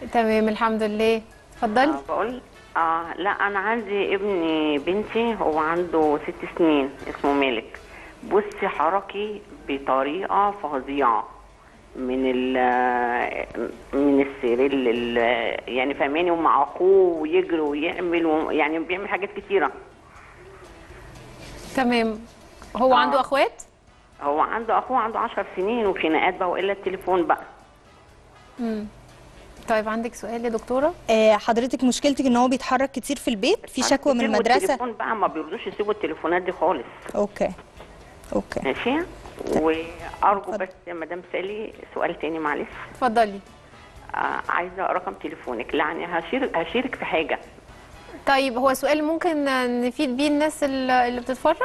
تمام الحمد لله اتفضلي آه بقول اه لا انا عندي ابني بنتي هو عنده ست سنين اسمه مالك بصي حركي بطريقه فظيعه من ال من السرير لل يعني فهماني ومع اخوه ويجري ويعمل و- يعني بيعمل حاجات كتيره تمام هو آه. عنده اخوات هو عنده اخوه عنده 10 سنين وخناقات بقى والا التليفون بقى طيب عندك سؤال يا دكتوره آه، حضرتك مشكلتك ان هو بيتحرك كتير في البيت في شكوى من كتير المدرسه والتليفون بقى ما بيرضوش يسيبوا التليفونات دي خالص اوكي اوكي ماشي وارجو بس يا مدام سالي سؤال تاني معلش اتفضلي آه عايزه رقم تليفونك يعني هشيرك هشيرك في حاجه طيب هو سؤال ممكن نفيد بيه الناس اللي اللي بتتفرج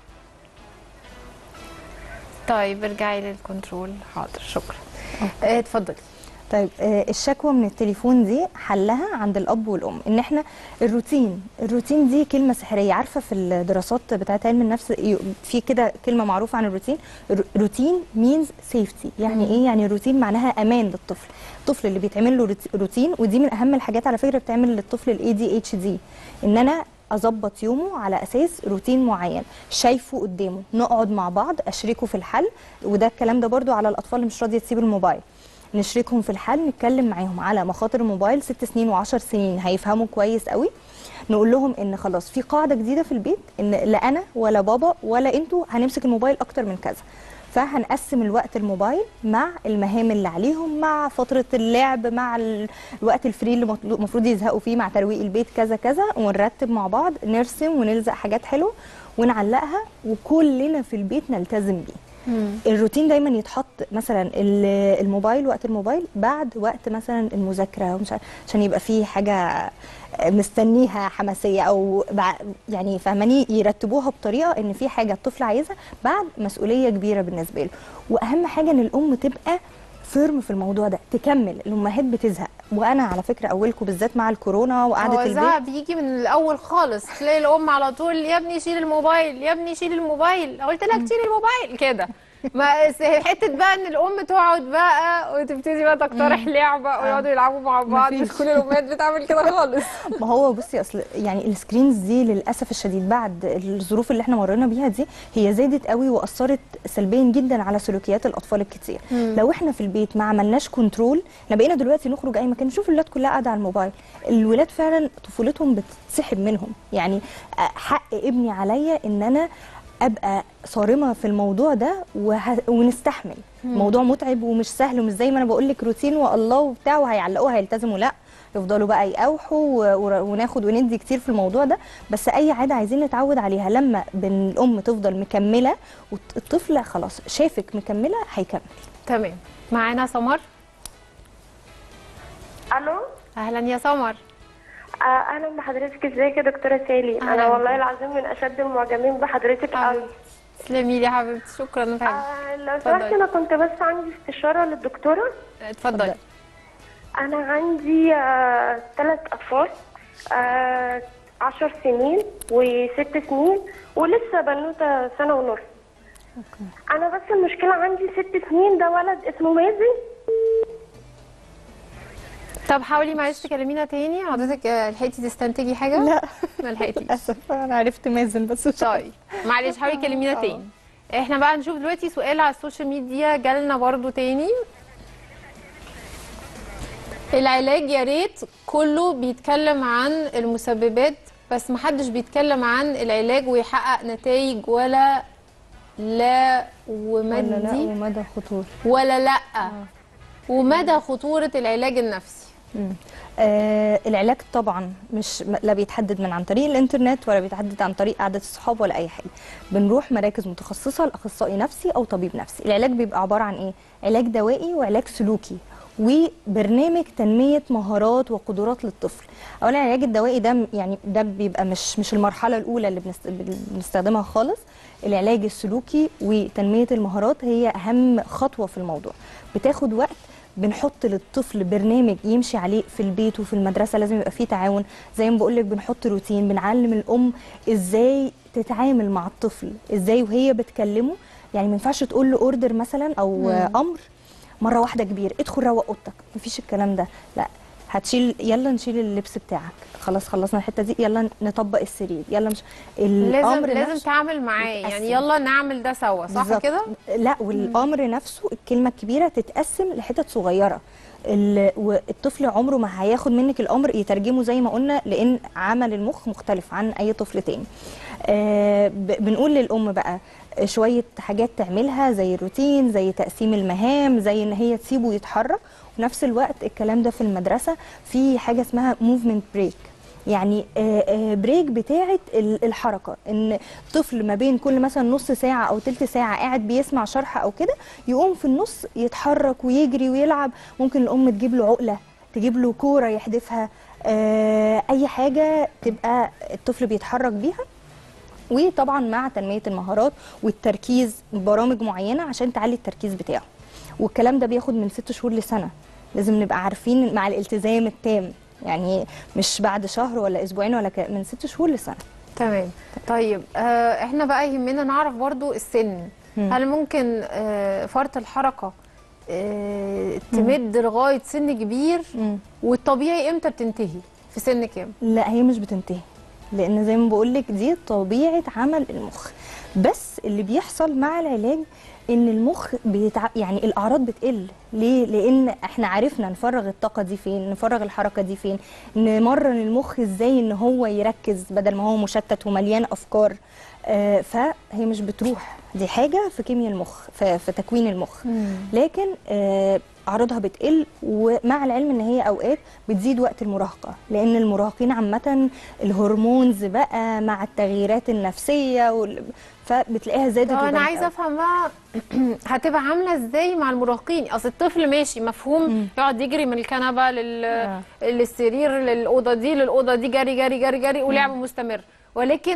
طيب ارجعي للكنترول حاضر شكرا آه، اتفضلي طيب آه، الشكوى من التليفون دي حلها عند الاب والام ان احنا الروتين الروتين دي كلمه سحريه عارفه في الدراسات بتاعت علم النفس ي- في كده كلمه معروفه عن الروتين الر- روتين مينز سيفتي يعني ايه يعني روتين معناها امان للطفل الطفل اللي بيتعمل له روت- روتين ودي من اهم الحاجات على فكره بتعمل للطفل الاي دي اتش دي ان انا اظبط يومه على اساس روتين معين شايفه قدامه نقعد مع بعض اشركه في الحل وده الكلام ده برضو على الاطفال اللي مش راضيه تسيب الموبايل نشركهم في الحل نتكلم معاهم على مخاطر الموبايل ست سنين وعشر سنين هيفهموا كويس قوي نقول لهم ان خلاص في قاعده جديده في البيت ان لا انا ولا بابا ولا انتوا هنمسك الموبايل اكتر من كذا فهنقسم الوقت الموبايل مع المهام اللي عليهم مع فتره اللعب مع ال- الوقت الفري اللي مطلو- المفروض يزهقوا فيه مع ترويق البيت كذا كذا ونرتب مع بعض نرسم ونلزق حاجات حلوه ونعلقها وكلنا في البيت نلتزم بيه الروتين دايما يتحط مثلا ال- الموبايل وقت الموبايل بعد وقت مثلا المذاكره ومش عارف- عشان يبقى فيه حاجه مستنيها حماسيه او بع- يعني فاهماني يرتبوها بطريقه ان في حاجه الطفل عايزها بعد مسؤوليه كبيره بالنسبه له واهم حاجه ان الام تبقى فيرم في الموضوع ده تكمل الامهات بتزهق وانا على فكره اولكم بالذات مع الكورونا هو وقعده الزعق البيت بيجي من الاول خالص تلاقي الام على طول يا ابني شيل الموبايل يا ابني شيل الموبايل قلت لك شيل الموبايل كده ما س- حته بقى ان الام تقعد بقى وتبتدي بقى تقترح لعبه ويقعدوا يلعبوا مع بعض مش مفيش. كل الامهات بتعمل كده خالص ما هو بصي اصل يعني السكرينز دي للاسف الشديد بعد الظروف اللي احنا مرينا بيها دي هي زادت قوي واثرت سلبيا جدا على سلوكيات الاطفال الكتير لو احنا في البيت ما عملناش كنترول احنا بقينا دلوقتي نخرج اي مكان نشوف الولاد كلها قاعده على الموبايل الولاد فعلا طفولتهم بتتسحب منهم يعني حق ابني عليا ان انا ابقى صارمه في الموضوع ده وه... ونستحمل موضوع متعب ومش سهل ومش زي ما انا بقول لك روتين والله وبتاع وهيعلقوه هيلتزموا لا يفضلوا بقى يقاوحوا و- ور- وناخد وندي كتير في الموضوع ده بس اي عاده عايزين نتعود عليها لما بن الام تفضل مكمله والطفل خلاص شافك مكمله هيكمل تمام معانا سمر الو اهلا يا سمر آه اهلا بحضرتك ازيك يا دكتوره سالي أهلاً انا والله بك. العظيم من اشد المعجبين بحضرتك قوي تسلمي لي يا حبيبتي شكرا فهمت آه لو اتفضلي. سمحتي انا كنت بس عندي استشاره للدكتوره اتفضلي انا عندي آه ثلاث اطفال آه عشر سنين وست سنين ولسه بنوته سنه ونص انا بس المشكله عندي ست سنين ده ولد اسمه مازن طب حاولي معلش تكلمينا تاني حضرتك آه، لحقتي تستنتجي حاجه لا ما لحقتيش للاسف انا عرفت مازن بس مش طيب معلش حاولي تكلمينا تاني احنا بقى نشوف دلوقتي سؤال على السوشيال ميديا جالنا برضو تاني العلاج يا ريت كله بيتكلم عن المسببات بس محدش بيتكلم عن العلاج ويحقق نتائج ولا لا ولا لا ومدي ومدى خطوره ولا لا ومدى خطورة العلاج النفسي مم. آه العلاج طبعا مش م- لا بيتحدد من عن طريق الانترنت ولا بيتحدد عن طريق قعده الصحاب ولا اي حاجه بنروح مراكز متخصصه لاخصائي نفسي او طبيب نفسي العلاج بيبقى عباره عن ايه علاج دوائي وعلاج سلوكي وبرنامج تنميه مهارات وقدرات للطفل اولا العلاج الدوائي ده م- يعني ده بيبقى مش مش المرحله الاولى اللي بنست- بنستخدمها خالص العلاج السلوكي وتنميه المهارات هي اهم خطوه في الموضوع بتاخد وقت بنحط للطفل برنامج يمشي عليه في البيت وفي المدرسه لازم يبقى فيه تعاون زي ما بقول لك بنحط روتين بنعلم الام ازاي تتعامل مع الطفل ازاي وهي بتكلمه يعني ما ينفعش تقول له اوردر مثلا او آه، امر مره واحده كبير ادخل روق اوضتك مفيش الكلام ده لا هتشيل يلا نشيل اللبس بتاعك خلاص خلصنا الحته دي يلا نطبق السرير يلا مش لازم لازم نفسه تعمل معاه يتقسم. يعني يلا نعمل ده سوا صح بالظبط. كده لا والامر نفسه الكلمه الكبيره تتقسم لحتت صغيره ال- والطفل عمره ما هياخد منك الامر يترجمه زي ما قلنا لان عمل المخ مختلف عن اي طفل تاني آه ب- بنقول للام بقى شويه حاجات تعملها زي الروتين زي تقسيم المهام زي ان هي تسيبه يتحرك وفي نفس الوقت الكلام ده في المدرسه في حاجه اسمها موفمنت بريك يعني آه، آه، بريك بتاعه ال- الحركه ان طفل ما بين كل مثلا نص ساعه او تلت ساعه قاعد بيسمع شرح او كده يقوم في النص يتحرك ويجري ويلعب ممكن الام تجيب له عقله تجيب له كوره يحدفها آه، اي حاجه تبقى الطفل بيتحرك بيها وطبعا مع تنميه المهارات والتركيز برامج معينه عشان تعلي التركيز بتاعه والكلام ده بياخد من ست شهور لسنه لازم نبقى عارفين مع الالتزام التام يعني مش بعد شهر ولا اسبوعين ولا ك... من ست شهور لسنه تمام طيب آه احنا بقى يهمنا نعرف برضو السن مم. هل ممكن آه فرط الحركه آه تمد لغايه سن كبير والطبيعي امتى بتنتهي في سن كام لا هي مش بتنتهي لان زي ما بقول لك دي طبيعه عمل المخ بس اللي بيحصل مع العلاج ان المخ بيتع... يعني الاعراض بتقل ليه لان احنا عرفنا نفرغ الطاقه دي فين نفرغ الحركه دي فين نمرن المخ ازاي ان هو يركز بدل ما هو مشتت ومليان افكار آه فهي مش بتروح دي حاجه في كيمياء المخ في, في تكوين المخ لكن آه اعراضها بتقل ومع العلم ان هي اوقات بتزيد وقت المراهقه لان المراهقين عامه الهرمونز بقى مع التغييرات النفسيه وال... فبتلاقيها زادت طب انا وبانت عايزه قوي. افهم بقى هتبقى عامله ازاي مع المراهقين اصل الطفل ماشي مفهوم يقعد يجري من الكنبه لل... آه. للسرير للاوضه دي للاوضه دي جري جري جري جري ولعب مستمر ولكن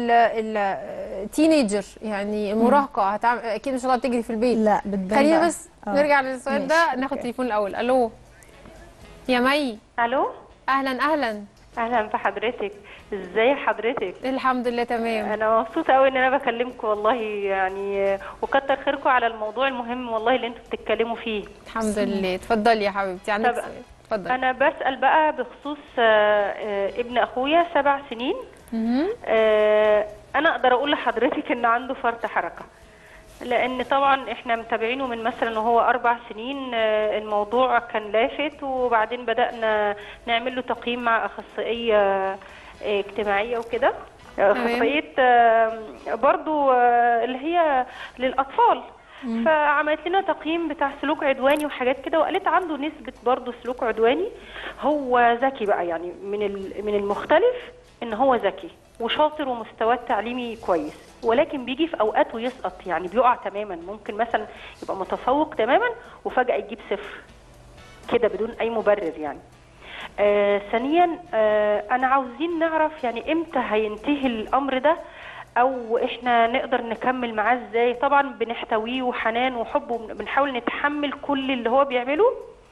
التينيجر يعني المراهقه هتعمل اكيد مش هتقعد تجري في البيت لا بتبان خلينا بقى. بس آه. نرجع للسؤال ده ماشي، ناخد أوكي. تليفون الاول الو يا مي الو اهلا اهلا اهلا بحضرتك ازاي حضرتك الحمد لله تمام انا مبسوطه قوي ان انا بكلمكم والله يعني وكتر خيركم على الموضوع المهم والله اللي انتوا بتتكلموا فيه الحمد لله اتفضلي يا حبيبتي عندك طب سؤال اتفضلي انا بسال بقى بخصوص آه، آه، ابن اخويا سبع سنين مهم. آه، انا اقدر اقول لحضرتك ان عنده فرط حركه لان طبعا احنا متابعينه من مثلا وهو اربع سنين آه، الموضوع كان لافت وبعدين بدانا نعمل له تقييم مع اخصائيه آه، اجتماعيه وكده اخصائيه آه، برضو آه، اللي هي للاطفال فعملت لنا تقييم بتاع سلوك عدواني وحاجات كده وقالت عنده نسبة برضه سلوك عدواني هو ذكي بقى يعني من ال- من المختلف ان هو ذكي وشاطر ومستواه التعليمي كويس ولكن بيجي في اوقات ويسقط يعني بيقع تماما ممكن مثلا يبقى متفوق تماما وفجأة يجيب صفر كده بدون اي مبرر يعني آه ثانيا آه انا عاوزين نعرف يعني امتى هينتهي الامر ده او احنا نقدر نكمل معاه ازاي طبعا بنحتويه وحنان وحب وبنحاول نتحمل كل اللي هو بيعمله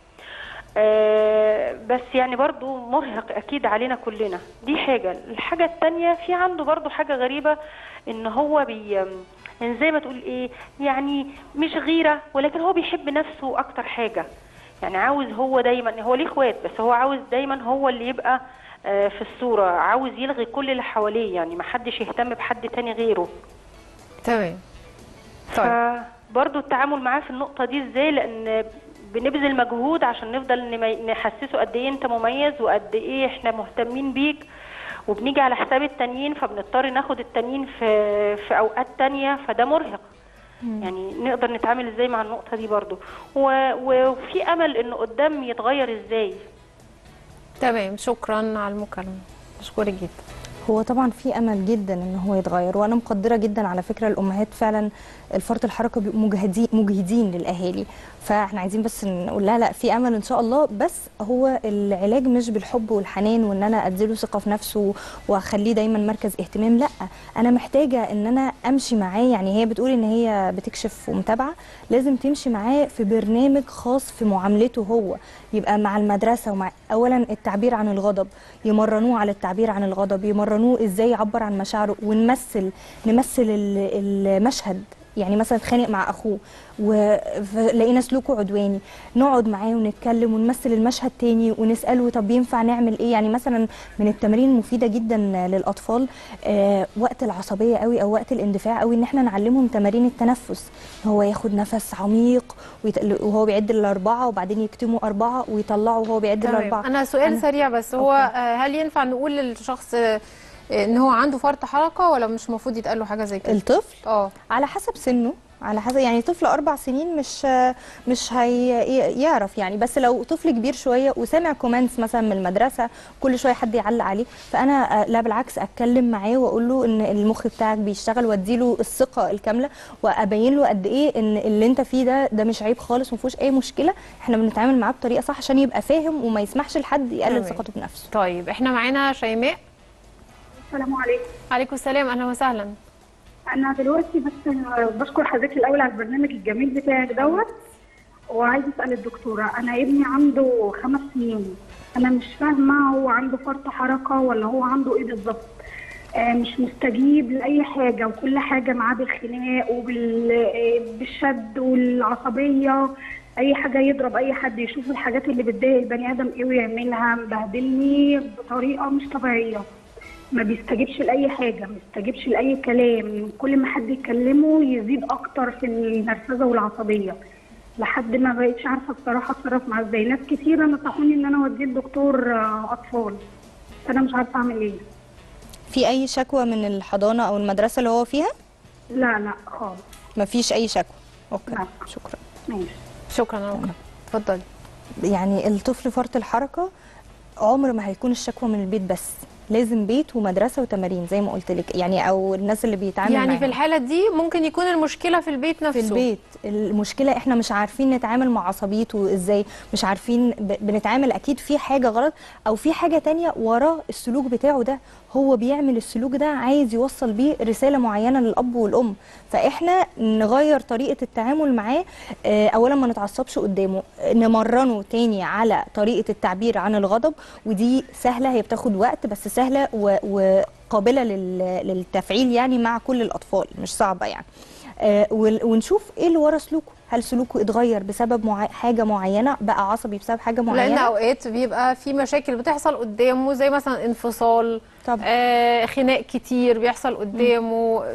آه بس يعني برضو مرهق اكيد علينا كلنا دي حاجة الحاجة التانية في عنده برضو حاجة غريبة ان هو بي يعني زي ما تقول ايه يعني مش غيرة ولكن هو بيحب نفسه اكتر حاجة يعني عاوز هو دايما هو ليه اخوات بس هو عاوز دايما هو اللي يبقى آه، في الصورة عاوز يلغي كل اللي حواليه يعني ما حدش يهتم بحد تاني غيره تمام طيب فبرضه التعامل معاه في النقطة دي ازاي لان بنبذل مجهود عشان نفضل نمي- نحسسه قد ايه انت مميز وقد ايه احنا مهتمين بيك وبنيجي على حساب التانيين فبنضطر ناخد التانيين في في اوقات تانية فده مرهق يعني نقدر نتعامل ازاي مع النقطة دي برضو و- وفي امل انه قدام يتغير ازاي تمام شكرا على المكالمه بشكرك جدا هو طبعا في امل جدا ان هو يتغير وانا مقدره جدا على فكره الامهات فعلا الفرط الحركه بيبقوا مجهدين مجهدين للاهالي فاحنا عايزين بس نقول لها لا في امل ان شاء الله بس هو العلاج مش بالحب والحنان وان انا اديله ثقه في نفسه واخليه دايما مركز اهتمام لا انا محتاجه ان انا امشي معاه يعني هي بتقول ان هي بتكشف ومتابعه لازم تمشي معاه في برنامج خاص في معاملته هو يبقى مع المدرسه ومع اولا التعبير عن الغضب يمرنوه على التعبير عن الغضب يمرنوه ازاي يعبر عن مشاعره ونمثل نمثل ال- المشهد يعني مثلا اتخانق مع اخوه ولقينا سلوكه عدواني نقعد معاه ونتكلم ونمثل المشهد تاني ونساله طب ينفع نعمل ايه يعني مثلا من التمارين المفيده جدا للاطفال آه وقت العصبيه قوي او وقت الاندفاع قوي ان احنا نعلمهم تمارين التنفس هو ياخد نفس عميق ويت- وهو بيعد الاربعه وبعدين يكتموا اربعه ويطلعوا وهو بيعد تمام الاربعه انا سؤال أنا- سريع بس هو أوكي. آه، هل ينفع نقول للشخص آه، ان هو عنده فرط حركه ولا مش المفروض يتقال له حاجه زي كده الطفل اه على حسب سنه على حسب يعني طفل اربع سنين مش مش هيعرف يعني بس لو طفل كبير شويه وسامع كومنتس مثلا من المدرسه كل شويه حد يعلق عليه فانا آه، لا بالعكس اتكلم معاه واقول له ان المخ بتاعك بيشتغل واديله الثقه الكامله وابين له قد ايه ان اللي انت فيه ده ده مش عيب خالص وما فيهوش اي مشكله احنا بنتعامل معاه بطريقه صح عشان يبقى فاهم وما يسمحش لحد يقلل تمام. ثقته بنفسه طيب احنا معانا شيماء السلام عليكم عليكم السلام اهلا وسهلا انا دلوقتي بس بشكر حضرتك الاول على البرنامج الجميل بتاعك دوت وعايزه اسال الدكتوره انا ابني عنده خمس سنين انا مش فاهمه هو عنده فرط حركه ولا هو عنده ايه بالظبط آه، مش مستجيب لاي حاجه وكل حاجه معاه بالخناق وبالشد والعصبيه اي حاجه يضرب اي حد يشوف الحاجات اللي بتضايق البني ادم ايه ويعملها مبهدلني بطريقه مش طبيعيه ما بيستجيبش لاي حاجه ما بيستجيبش لاي كلام كل ما حد يكلمه يزيد اكتر في النرفزه والعصبيه لحد ما بقيتش عارفه بصراحه اتصرف معاه ازاي ناس كتيره نصحوني ان انا اوديه لدكتور آه، اطفال فانا مش عارفه اعمل ايه في اي شكوى من الحضانه او المدرسه اللي هو فيها لا لا خالص مفيش اي شكوى اوكي لا. شكرا ماشي شكرا يا ركا اتفضلي يعني الطفل فرط الحركه عمر ما هيكون الشكوى من البيت بس لازم بيت ومدرسه وتمارين زي ما قلت لك يعني او الناس اللي بيتعامل يعني في معاهم. الحاله دي ممكن يكون المشكله في البيت في نفسه البيت المشكله احنا مش عارفين نتعامل مع عصبيته ازاي مش عارفين ب... بنتعامل اكيد في حاجه غلط او في حاجه تانية وراه السلوك بتاعه ده هو بيعمل السلوك ده عايز يوصل بيه رساله معينه للاب والام فاحنا نغير طريقه التعامل معاه آه، اولا ما نتعصبش قدامه نمرنه تاني على طريقه التعبير عن الغضب ودي سهله هي بتاخد وقت بس سهله و... وقابله لل... للتفعيل يعني مع كل الاطفال مش صعبه يعني آه، ون- ونشوف ايه اللي ورا سلوكه هل سلوكه اتغير بسبب معي... حاجه معينه بقى عصبي بسبب حاجه لان معينه اوقات بيبقى في مشاكل بتحصل قدامه زي مثلا انفصال طبعا. آه خناق كتير بيحصل قدامه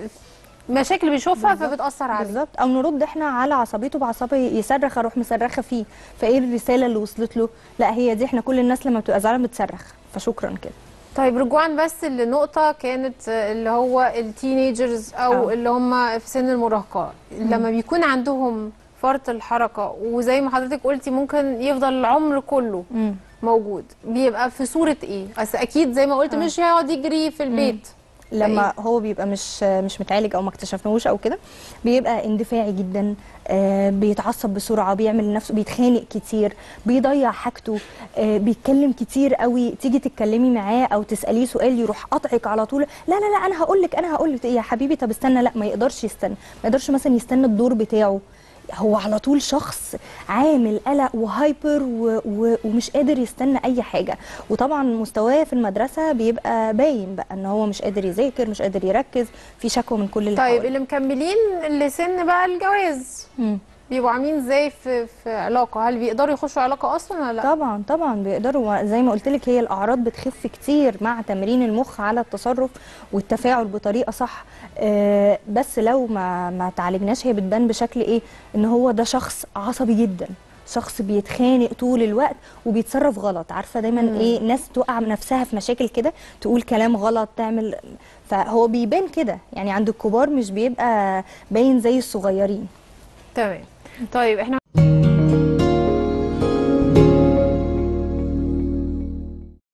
مشاكل بيشوفها فبتاثر عليه بالظبط او نرد احنا على عصبيته بعصبيه يصرخ اروح مصرخه فيه فايه الرساله اللي وصلت له لا هي دي احنا كل الناس لما بتبقى زعلانه بتصرخ فشكرا كده طيب رجوعا بس لنقطة كانت آه، اللي هو التينيجرز أو آه. اللي هم في سن المراهقة لما بيكون عندهم فرط الحركة وزي ما حضرتك قلتي ممكن يفضل العمر كله مم. موجود بيبقى في صورة ايه؟ أصل أكيد زي ما قلت مش هيقعد يجري في البيت لما هو بيبقى مش مش متعالج او ما اكتشفناهوش او كده بيبقى اندفاعي جدا آه، بيتعصب بسرعه بيعمل لنفسه بيتخانق كتير بيضيع حاجته آه، بيتكلم كتير قوي تيجي تتكلمي معاه او تساليه سؤال يروح قطعك على طول لا لا لا انا هقول لك انا هقول لك يا حبيبي طب استنى لا ما يقدرش يستنى ما يقدرش مثلا يستنى الدور بتاعه هو على طول شخص عامل قلق وهايبر و... و... ومش قادر يستنى اي حاجه وطبعا مستواه في المدرسه بيبقى باين بقى ان هو مش قادر يذاكر مش قادر يركز في شكوى من كل اللي طيب حواليه. اللي مكملين لسن بقى الجواز مم. بيبقوا عاملين ازاي في في علاقة؟ هل بيقدروا يخشوا علاقة أصلا ولا لا؟ طبعا طبعا بيقدروا زي ما قلت لك هي الاعراض بتخف كتير مع تمرين المخ على التصرف والتفاعل بطريقه صح آه، بس لو ما ما تعالجناش هي بتبان بشكل ايه ان هو ده شخص عصبي جدا شخص بيتخانق طول الوقت وبيتصرف غلط عارفه دايما ايه ناس توقع نفسها في مشاكل كده تقول كلام غلط تعمل فهو بيبان كده يعني عند الكبار مش بيبقى باين زي الصغيرين تمام طيب احنا